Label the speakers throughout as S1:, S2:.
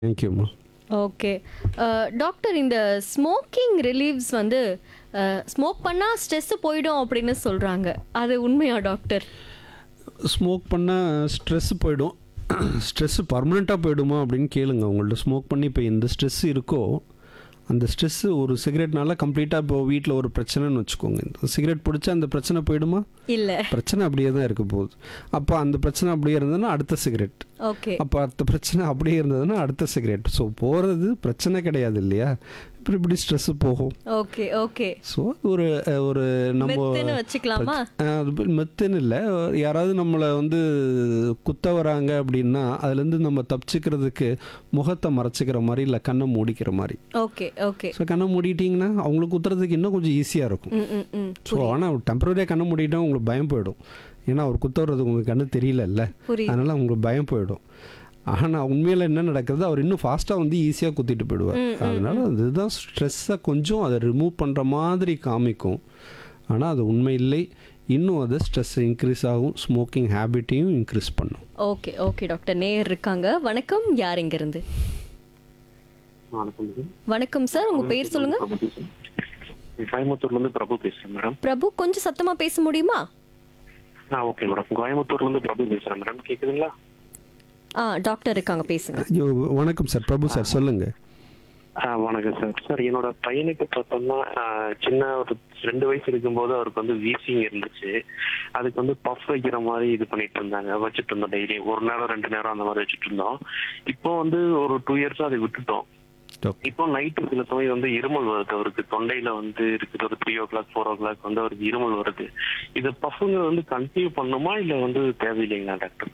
S1: தேங்க்யூம்மா
S2: okay doctor இந்த smoking relieves வந்து ஸ்மோக் பண்ணால் ஸ்ட்ரெஸ் போயிடும் அப்படின்னு சொல்கிறாங்க அது உண்மையா டாக்டர்
S1: ஸ்மோக் பண்ணால் ஸ்ட்ரெஸ் போயிடும் ஸ்ட்ரெஸ்ஸு பர்மனெண்ட்டாக போயிடுமா அப்படின்னு கேளுங்க உங்கள்ட்ட ஸ்மோக் பண்ணி இப்போ எந்த ஸ்ட்ரெஸ் இருக்கோ அந்த ஸ்ட்ரெஸ்ஸு ஒரு சிகரெட்னால கம்ப்ளீட்டாக இப்போ வீட்டில் ஒரு பிரச்சனைன்னு வச்சுக்கோங்க இந்த சிகரெட் பிடிச்சா அந்த பிரச்சனை போயிடுமா
S2: இல்லை
S1: பிரச்சனை அப்படியே தான் இருக்க போகுது அப்போ அந்த பிரச்சனை அப்படியே இருந்ததுன்னா அடுத்த சிகரெட்
S2: ஓகே
S1: அப்போ அடுத்த பிரச்சனை அப்படியே இருந்ததுன்னா அடுத்த சிகரெட் ஸோ போகிறது பிரச்சனை கிடையாது இல்லையா இப்படி இப்படி ஸ்ட்ரெஸ்ஸு போகும்
S2: ஓகே ஓகே
S1: ஸோ ஒரு அஹ், ஒரு நம்ம
S2: மெத்துன்னு வச்சுக்கலாமா
S1: அஹ், அது மெத்துன்னு இல்லை யாராவது நம்மளை வந்து குத்த வராங்க அப்படின்னா அதுலேருந்து நம்ம தப்பிச்சுக்கிறதுக்கு முகத்தை மறைச்சிக்கிற மாதிரி இல்லை கண்ணை மூடிக்கிற மாதிரி
S2: ஓகே ஓகே
S1: ஸோ கண்ணை மூடிட்டிங்கன்னா அவங்களுக்கு குத்துறதுக்கு இன்னும் கொஞ்சம் ஈஸியாக இருக்கும்
S2: ம் ம் ம்
S1: ஸோ ஆனால் டெம்பரரியாக கண்ணை மூடிட்டா உங்களுக்கு பயம் போயிடும் ஏன்னா அவர் குத்த வர்றது உங்களுக்கு கண்ணு தெரியலல்ல
S2: புரியுது
S1: அதனால் உங்களுக்கு பயம் போயிடும் ஆனால் உண்மையில் என்ன நடக்குது அவர் இன்னும் ஃபாஸ்ட்டாக வந்து ஈஸியாக குத்திட்டு போயிடுவார்
S2: ம், ம்,
S1: அதனால் அதுதான் ஸ்ட்ரெஸ்ஸை கொஞ்சம் அதை ரிமூவ் பண்ணுற மாதிரி காமிக்கும் ஆனால் அது உண்மை இல்லை இன்னும் அது ஸ்ட்ரெஸ் இன்க்ரீஸ் ஆகும் ஸ்மோக்கிங் ஹேபிட்டையும் இன்க்ரீஸ் பண்ணும்
S2: ஓகே ஓகே டாக்டர் நேர் இருக்காங்க வணக்கம் யார் இருந்து
S3: வணக்கம் மேடம்.
S2: வணக்கம் சார் உங்க பேர் சொல்லுங்க
S3: பிரபு பேசுறேன். கோயம்புத்தூர்ல இருந்து பிரபு பேசுறேன் மேடம்
S2: பிரபு கொஞ்சம் சத்தமா பேச முடியுமா
S3: ஆ ஓகே மேடம் கோயம்புத்தூர்ல இருந்து பிரபு பேசுறேன் மேடம் கேக்குதுங்களா
S2: ஆ டாக்டர் இருக்காங்க பேசுங்க
S1: ஐயோ, வணக்கம் சார் பிரபு சார் சொல்லுங்கள்
S3: ஆ வணக்கம் சார் சார் என்னோட பையனுக்கு பார்த்தோம்னா ஆ, சின்ன ஒரு ரெண்டு வயசு இருக்கும்போது அவருக்கு வந்து வீசிங் இருந்துச்சு அதுக்கு வந்து பஃப் வைக்கிற மாதிரி இது பண்ணிட்டு இருந்தாங்க வச்சுட்டு இருந்தோம் டெய்லி ஒரு நேரம் ரெண்டு நேரம் அந்த மாதிரி வச்சுட்டு இருந்தோம் இப்போ வந்து ஒரு டூ இயர்ஸா அதை விட்டுட்டோம் இப்போ நைட்டு சில சமயம் வந்து இருமல் வருது அவருக்கு தொண்டையில வந்து இருக்குது ஒரு three o'clock four o'clock வந்து அவருக்கு இருமல் வருது இது பஃபுங்க வந்து கண்டினியூ பண்ணுமா இல்ல வந்து தேவையில்லைங்களா டாக்டர்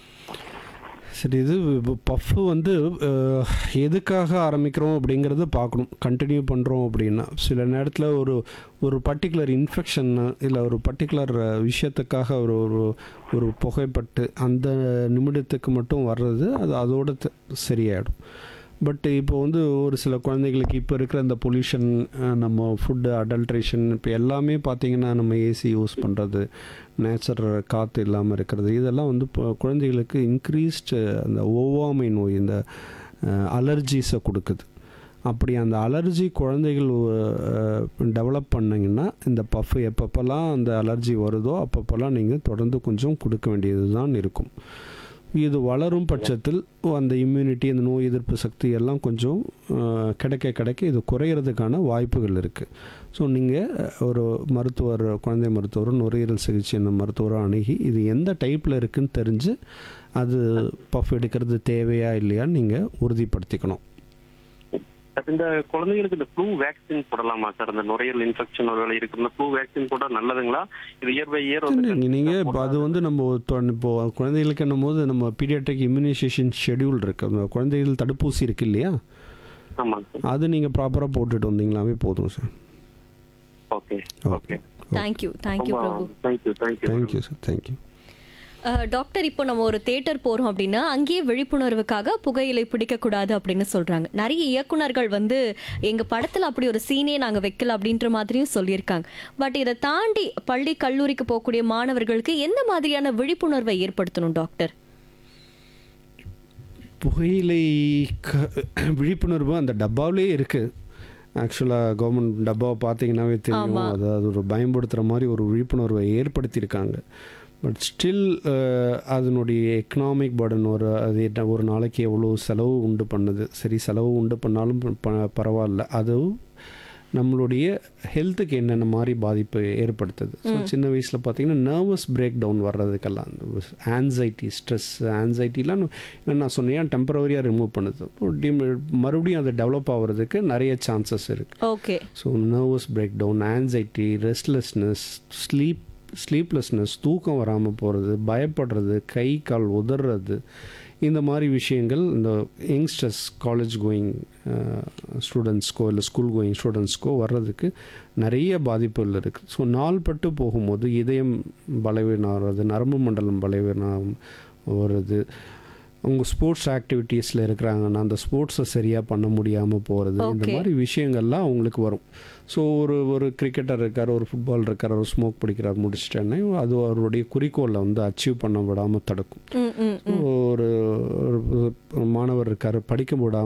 S1: சரி இது பஃப்பு வந்து அஹ், எதுக்காக ஆரம்பிக்கிறோம் அப்படிங்கிறத பார்க்கணும் கண்டினியூ பண்ணுறோம் அப்படின்னா சில நேரத்தில் ஒரு ஒரு பர்டிகுலர் இன்ஃபெக்ஷன் இல்லை ஒரு பர்டிகுலர் விஷயத்துக்காக ஒரு ஒரு ஒரு புகைப்பட்டு அந்த நிமிடத்துக்கு மட்டும் வர்றது அது அதோட த- சரியாயிடும் பட் இப்போ வந்து ஒரு சில குழந்தைகளுக்கு இப்போ இருக்கிற இந்த பொல்யூஷன் நம்ம ஃபுட்டு அடல்ட்ரேஷன் இப்போ எல்லாமே பார்த்தீங்கன்னா நம்ம ஏசி யூஸ் பண்ணுறது நேச்சர் காற்று இல்லாமல் இருக்கிறது இதெல்லாம் வந்து இப்போ குழந்தைகளுக்கு இன்க்ரீஸ்டு அந்த ஒவ்வாமை நோய் இந்த அலர்ஜிஸை கொடுக்குது அப்படி அந்த அலர்ஜி குழந்தைகள் டெவலப் பண்ணிங்கன்னா இந்த பஃப் எப்பப்போல்லாம் அந்த அலர்ஜி வருதோ அப்பப்போல்லாம் நீங்கள் தொடர்ந்து கொஞ்சம் கொடுக்க வேண்டியது தான் இருக்கும் இது வளரும் பட்சத்தில் அந்த இம்யூனிட்டி அந்த நோய் எதிர்ப்பு சக்தி எல்லாம் கொஞ்சம் அஹ், கிடைக்க கிடைக்க இது குறையிறதுக்கான வாய்ப்புகள் இருக்குது ஸோ நீங்கள் ஒரு மருத்துவர் குழந்தை மருத்துவர் நுரையீரல் சிகிச்சை அந்த மருத்துவரை அணுகி இது எந்த டைப்பில் இருக்குன்னு தெரிஞ்சு அது பஃப் எடுக்கிறது தேவையா இல்லையான்னு நீங்கள் உறுதிப்படுத்திக்கணும்
S3: சார், இந்த குழந்தைகளுக்கு இந்த ஃப்ளூ வேக்சின் போடலாமா சார் இந்த நுரையீரல் இன்ஃபெக்ஷன் ஒருவேளை இருக்கு இந்த ஃப்ளூ வேக்சின் போட்டா நல்லதுங்களா இது இயர் பை இயர் வந்து
S1: நீங்கள் இப்போ அது வந்து நம்ம தொ- இப்போ குழந்தைகளுக்கு என்னும் போது நம்ம பீடியாட்ரிக் இம்யூனைசேஷன் ஷெடியூல் இருக்குது அந்த குழந்தைகள் தடுப்பூசி இருக்குது இல்லையா
S3: ஆமாங்க சார்
S1: அது நீங்கள் ப்ராப்பராக போட்டுட்டு வந்தீங்களாவே போதும் sir
S3: okay
S1: okay
S2: thank you thank you Prabhu
S3: thank you thank you
S1: thank you sir thank you
S2: அஹ், டாக்டர் இப்போ நம்ம ஒரு தேட்டர் போறோம் அப்படின்னா அங்கேயே விழிப்புணர்வுக்காக புகையிலை பிடிக்கக்கூடாது அப்படின்னு சொல்றாங்க நிறைய இயக்குனர்கள் வந்து எங்க படத்துல அப்படி ஒரு சீனே நாங்க வைக்கல அப்படின்ற மாதிரியும் சொல்லியிருக்காங்க பட் இதை தாண்டி பள்ளி கல்லூரிக்கு போகக்கூடிய மாணவர்களுக்கு எந்த மாதிரியான விழிப்புணர்வை ஏற்படுத்தணும் டாக்டர்
S1: புகையிலை க- விழிப்புணர்வு அந்த டப்பாவிலே இருக்குது ஆக்சுவலாக கவர்மெண்ட் டப்பாவை பார்த்தீங்கன்னாவே தெரியும்
S2: ஆமா.
S1: அது அது ஒரு பயன்படுத்துகிற மாதிரி ஒரு விழிப்புணர்வை ஏற்படுத்தியிருக்காங்க பட் ஸ்டில் அதனுடைய எக்கனாமிக் பர்டன் ஒரு அது என்ன- ஒரு நாளைக்கு எவ்வளோ செலவு உண்டு பண்ணுது சரி செலவு உண்டு பண்ணாலும் ப- பரவாயில்ல அது நம்மளுடைய ஹெல்த்துக்கு என்னென்ன மாதிரி பாதிப்பு ஏற்படுத்துது ஸோ சின்ன வயசில் பார்த்தீங்கன்னா நர்வஸ் பிரேக் டவுன் வர்றதுக்கெல்லாம் ஆன்சைட்டி ஸ்ட்ரெஸ் ஆன்சைட்டிலாம் என்ன நான் சொன்னேன் டெம்பரவரியாக ரிமூவ் பண்ணுது இப்போ dim- மறுபடியும் அது டெவலப் ஆகிறதுக்கு நிறைய சான்சஸ் இருக்குது
S2: okay
S1: so nervous breakdown anxiety restlessness sleep sleeplessness தூக்கம் வராமல் போகிறது பயப்படுறது கை கால் உதறது இந்த மாதிரி விஷயங்கள் இந்த யங்ஸ்டர்ஸ் காலேஜ் கோயிங் ஸ்டூடெண்ட்ஸ்க்கோ இல்லை ஸ்கூல் கோயிங் ஸ்டூடெண்ட்ஸ்க்கோ வர்றதுக்கு நிறைய பாதிப்புகள் இருக்குது ஸோ நாள்பட்டு போகும்போது இதயம் பலவீனம் வர்றது நரம்பு மண்டலம் பலவீனம் வருது அவங்க ஸ்போர்ட்ஸ் ஆக்டிவிட்டீஸில் இருக்கிறாங்கன்னா அந்த ஸ்போர்ட்ஸை சரியாக பண்ண முடியாமல் போகிறது இந்த
S2: Okay.
S1: மாதிரி விஷயங்கள்லாம் அவங்களுக்கு வரும் ஸோ ஒரு ஒரு கிரிக்கெட்டர் இருக்கார் ஒரு ஃபுட்பால் இருக்கார் ஒரு ஸ்மோக் பிடிக்கிறார் முடிச்சிட்டேன்னா அது அவருடைய குறிக்கோளை வந்து அச்சீவ் பண்ண விடாமல் தடுக்கும்
S2: ம் ம்
S1: ஒரு ஒரு மாணவர் இருக்கார் படிக்க விடாமல்